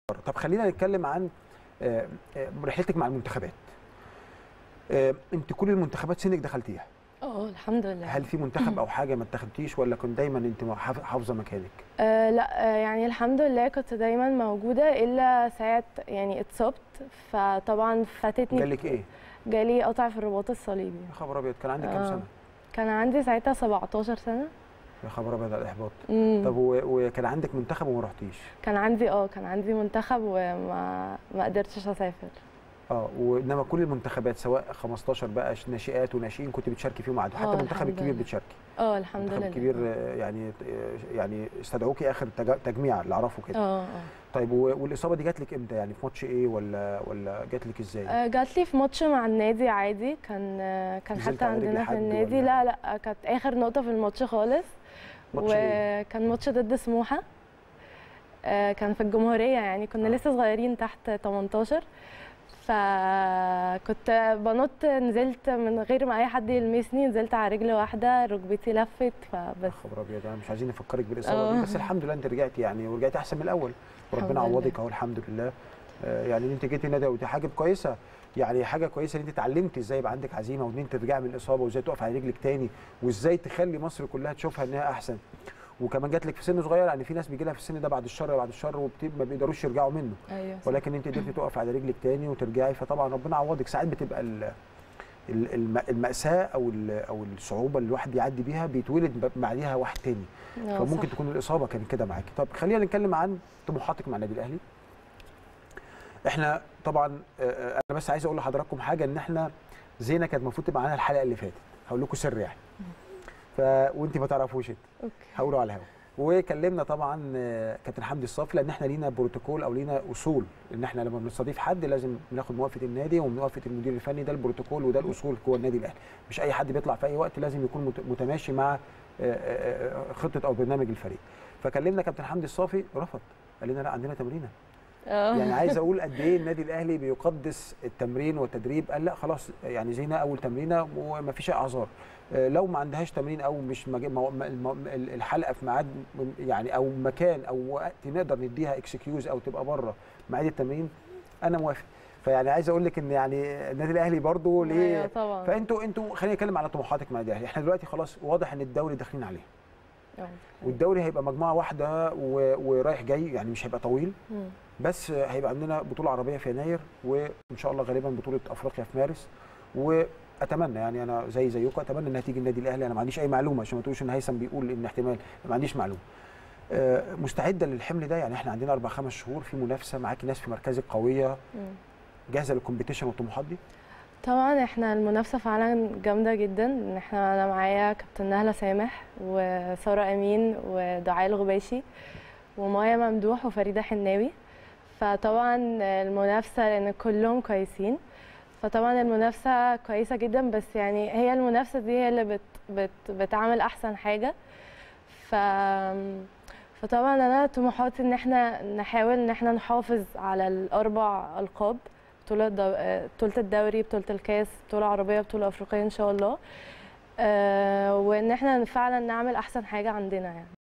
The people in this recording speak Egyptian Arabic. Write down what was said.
طب خلينا نتكلم عن آه، آه، رحلتك مع المنتخبات آه، انت كل المنتخبات سنك دخلتيها اه الحمد لله هل في منتخب او حاجه ما اتخذتيش ولا كنت دايما انت حاف- حافظه مكانك آه لا آه يعني الحمد لله كنت دايما موجودة إلا ساعة يعني اتصبت فطبعا فاتتني جالك ايه جالي قطع في الرباط الصليبي يا خبر ابيض كان عندك كام آه. سنه كان عندي ساعتها 17 سنة يا خبر ابيض على الاحباط مم. طب و- وكان عندك منتخب وما رحتيش كان عندي اه كان عندي منتخب وما ما قدرتش اسافر اه وانما كل المنتخبات سواء 15 بقى ش- ناشئات وناشئين كنت بتشاركي فيهم عادي حتى آه، المنتخب الحمد الكبير لله. بتشاركي اه الحمد المنتخب لله الكبير آه، يعني آه، يعني استدعوكي اخر تج- تجميع اللي اعرفه كده اه اه طيب و- والاصابه دي جات لك امتى يعني في ماتش ايه ولا ولا جات لك ازاي آه، جات لي في ماتش مع النادي عادي كان آه، كان نزلت حتى على رجل عندنا في حد النادي ولا؟ لا لا كانت اخر نقطة في الماتش خالص ماتش ايه وكان ماتش ضد سموحة آه، كان في الجمهورية يعني كنا آه. لسه صغيرين تحت 18 فكنت بنط نزلت من غير ما اي حد يلمسني نزلت على رجل واحده ركبتي لفت يا فبس خبر ابيض انا مش عايزين نفكرك بالاصابه دي آه. بس الحمد لله انت رجعتي يعني ورجعتي احسن من الاول وربنا الحمد عوضك لله. اهو الحمد لله آه، يعني ان انت جيتي النادي ودي حاجه كويسه يعني حاجه كويسه ان انت اتعلمتي ازاي يبقى عندك عزيمه وان انت ترجعي من الاصابه وازاي تقف على رجلك تاني وازاي تخلي مصر كلها تشوفها انها احسن وكمان جات لك في سن صغير يعني في ناس بيجي لها في السن ده بعد الشر بعد الشر وما بيقدروش يرجعوا منه ايوه صح. ولكن انت قدرتي تقف على رجلك تاني وترجعي فطبعا ربنا عوضك ساعات بتبقى ال- ال- الم- المأساة أو ال- أو الصعوبة اللي الواحد بيعدي بيها بيتولد ب- بعديها واحد تاني آه، فممكن صح. تكون الإصابة كانت كده معاكي طب خلينا نتكلم عن طموحاتك مع النادي الأهلي احنا طبعا آه، آه، انا بس عايز اقول لحضراتكم حاجه ان احنا زينه كانت المفروض تبقى معانا الحلقه اللي فاتت هقول لكم سر يعني ف وانت ما تعرفوش انت اوكي هقوله على الهوا وكلمنا طبعا آه، كابتن حمدي الصافي لان احنا لينا بروتوكول او لينا اصول ان احنا لما بنستضيف حد لازم بناخد موافقه النادي وموافقه المدير الفني ده البروتوكول وده الاصول جوه النادي الاهلي مش اي حد بيطلع في اي وقت لازم يكون مت- متماشي مع آه، آه، آه، خطه او برنامج الفريق فكلمنا كابتن حمدي الصافي رفض قال لنا لا عندنا تمرينه اه يعني عايز اقول قد ايه النادي الاهلي بيقدس التمرين والتدريب قال لا خلاص يعني زينا اول تمرينه وما فيش اي اعذار آه، لو ما عندهاش تمرين او مش مج... مو... م- الم- الحلقه في ميعاد م- يعني او مكان او وقت نقدر نديها اكسكيوز او تبقى بره ميعاد التمرين انا موافق فيعني عايز اقول لك ان يعني النادي الاهلي برضه ايوه ليه طبعا فانتوا انتوا خلينا نتكلم على طموحاتك مع النادي الاهلي احنا دلوقتي خلاص واضح ان الدوري داخلين عليه آه. والدوري هيبقى مجموعه واحده و... ورايح جاي يعني مش هيبقى طويل مم. بس هيبقى عندنا بطوله عربيه في يناير وان شاء الله غالبا بطوله افريقيا في مارس واتمنى يعني انا زي زيكم اتمنى انها تيجي النادي الاهلي انا ما عنديش اي معلومه عشان ما تقولوش ان هيثم بيقول ان احتمال ما عنديش معلومه آه، مستعده للحمل ده يعني احنا عندنا اربع خمس شهور في منافسه معاكي ناس في مركزك قويه مم. جاهزه للكومبيتيشن والطموحات دي طبعا احنا المنافسه فعلا جامده جدا ان احنا انا معايا كابتن نهله سامح وساره امين ودعاء الغباشي ومايا ممدوح وفريده حناوي فطبعا المنافسه لان كلهم كويسين فطبعا المنافسه كويسه جدا بس يعني هي المنافسه دي هي اللي بت بت بتعمل احسن حاجه ف فطبعا انا طموحاتي ان احنا نحاول ان احنا نحافظ على الاربع القاب بطولة دو... آه، بطولة الدوري بطولة الكاس بطولة عربية بطولة أفريقية إن شاء الله آه، وإن احنا فعلا نعمل أحسن حاجة عندنا يعني